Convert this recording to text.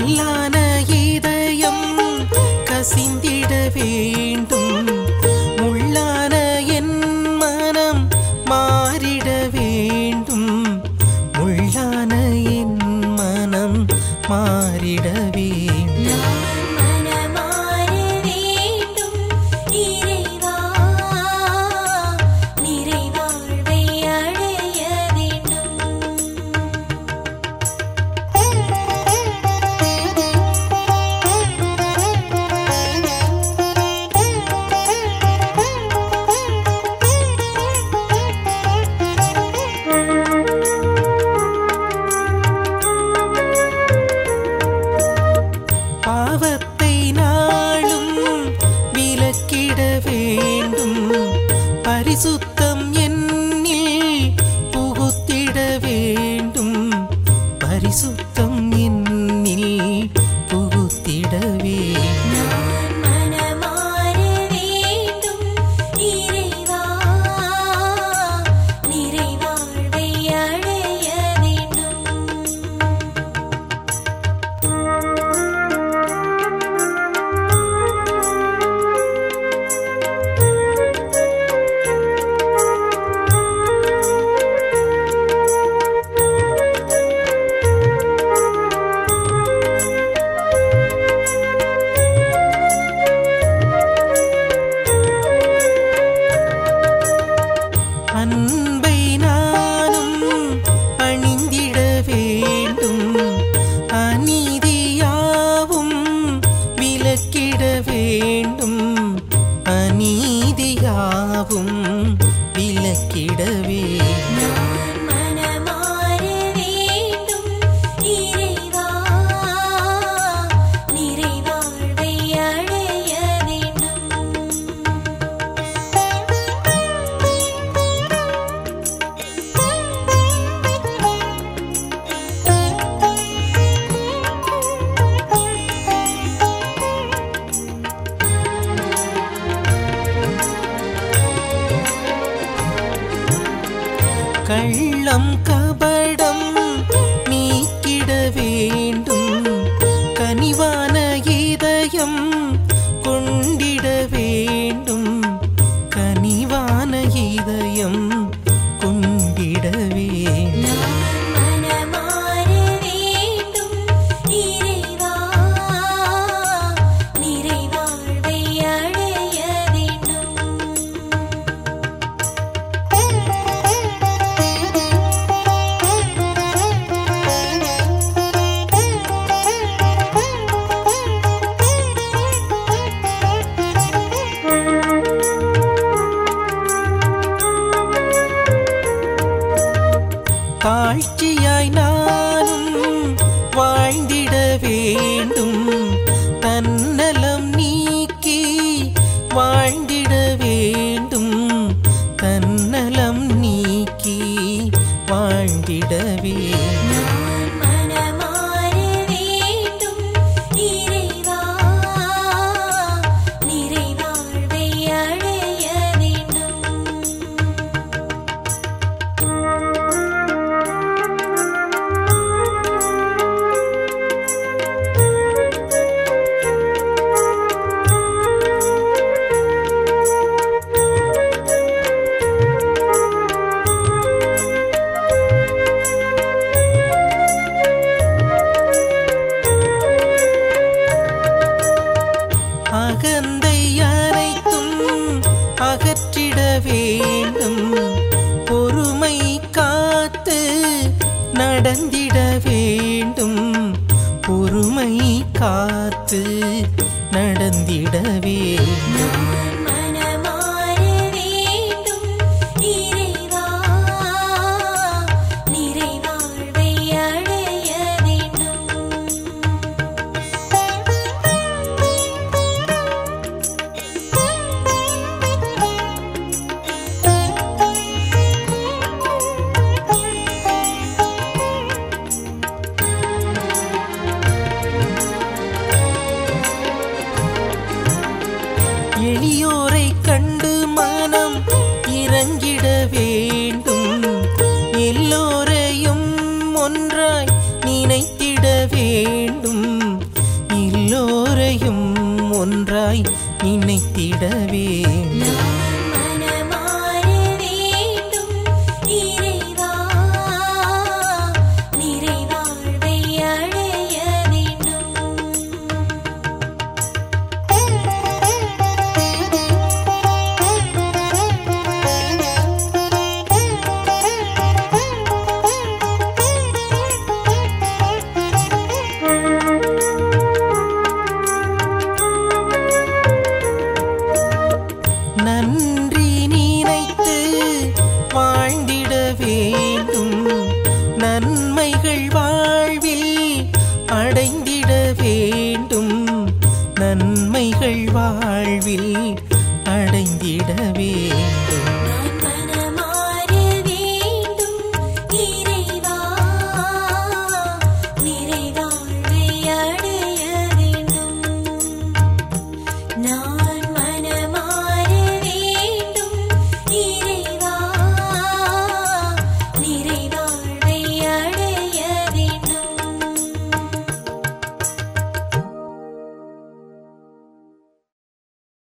கல்லான இதயம் கசிந்திட வேண்டும் முள்ளான என் மனம் மாறிட வேண்டும் முள்ளான என் மனம் மாறிட வேண்டும் நான் மனமாற வேண்டும் இறைவா நிறைவாழ்வை அடைய வேண்டும் பாவத்தை நாளும் விலக்கிட வேண்டும் பரிசுத்தம் என்னில் புகுத்திட வேண்டும் பரிசுத்தம் என்னில் புகுத்திட வேண்டும் நான் மனமாற வேண்டும் இறைவா நிறைவாழ்வை அடைய வேண்டும் அன்பை நானும் அணிந்திட வேண்டும் அநீதியாவும் விலக்கிட வேண்டும் அநீதியாவும் விலக்கிட வேண்டும் நான் மனமாற வேண்டும் இறைவா நிறைவாழ்வை அடைய வேண்டும் கள்ளம் கபடம் நீக்கிட வேண்டும் கனிவான இதயம் கொண்டிட வேண்டும் கனிவான இதயம் கொண்டிட வேண்டும் நான் மனமாற வேண்டும் இறைவா நிறைவாழ்வை அடைய வேண்டும் தாழ்ச்சியாய் நானும் வாழ்ந்திட வேண்டும் தன்னலம் நீக்கி வாழ்ந்திட வேண்டும் தன்னலம் நீக்கி வாழ்ந்திட வேண்டும் நான் மனமாற வேண்டும் இறைவா நிறைவாழ்வை அடைய வேண்டும் அகந்தை அனைத்தும் அகற்றிட வேண்டும் பொறுமை காத்து நடந்திட வேண்டும் பொறுமை காத்து நடந்திட வேண்டும் நான் மனமாற வேண்டும் இறைவா நிறைவாழ்வை அடைய வேண்டும் எளியோரை கண்டு மனம் இறங்கிட வேண்டும் எல்லோரையும் ஒன்றாய் நினைத்திட வேண்டும் எல்லோரையும் ஒன்றாய் நினைத்திட வேண்டும்